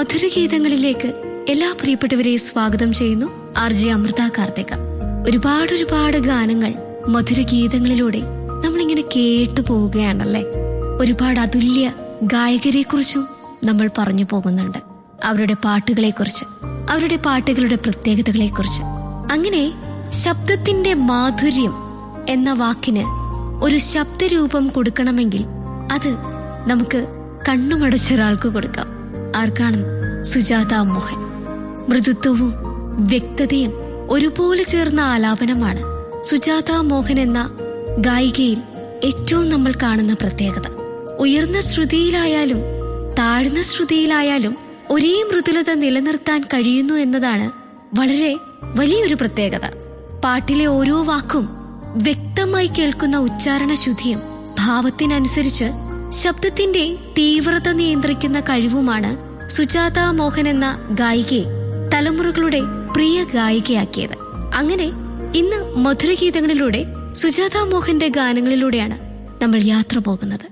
മധുരഗീതങ്ങളിലേക്ക് എല്ലാ പ്രിയപ്പെട്ടവരെയും സ്വാഗതം ചെയ്യുന്നു ആർ ജെ അമൃത കാർത്തിക ഒരുപാട് ഒരുപാട് ഗാനങ്ങൾ മധുരഗീതങ്ങളിലൂടെ നമ്മളിങ്ങനെ കേട്ടു പോവുകയാണല്ലേ ഒരുപാട് അതുല്യ ഗായകരെ കുറിച്ചും നമ്മൾ പറഞ്ഞു പോകുന്നുണ്ട് അവരുടെ പാട്ടുകളെക്കുറിച്ച് അവരുടെ പാട്ടുകളുടെ പ്രത്യേകതകളെക്കുറിച്ച് അങ്ങനെ ശബ്ദത്തിന്റെ മാധുര്യം എന്ന വാക്കിന് ഒരു ശബ്ദരൂപം കൊടുക്കണമെങ്കിൽ അത് നമുക്ക് കണ്ണുമടച്ചൊരാൾക്ക് കൊടുക്കാം ആർക്കാണ് സുജാത മോഹൻ മൃദുത്വവും വ്യക്തതയും ഒരുപോലെ ചേർന്ന ആലാപനമാണ് സുജാത മോഹൻ എന്ന ഗായികയിൽ ഏറ്റവും നമ്മൾ കാണുന്ന പ്രത്യേകത ഉയർന്ന ശ്രുതിയിലായാലും താഴ്ന്ന ശ്രുതിയിലായാലും ഒരേ മൃദുലത നിലനിർത്താൻ കഴിയുന്നു എന്നതാണ് വളരെ വലിയൊരു പ്രത്യേകത പാട്ടിലെ ഓരോ വാക്കും വ്യക്തമായി കേൾക്കുന്ന ഉച്ചാരണ ശുദ്ധിയും ഭാവത്തിനനുസരിച്ച് ശബ്ദത്തിന്റെ തീവ്രത നിയന്ത്രിക്കുന്ന കഴിവുമാണ് സുജാത മോഹൻ എന്ന ഗായികയെ തലമുറകളുടെ പ്രിയ ഗായികയാക്കിയത് അങ്ങനെ ഇന്ന് മധുരഗീതങ്ങളിലൂടെ സുജാത മോഹന്റെ ഗാനങ്ങളിലൂടെയാണ് നമ്മൾ യാത്ര പോകുന്നത്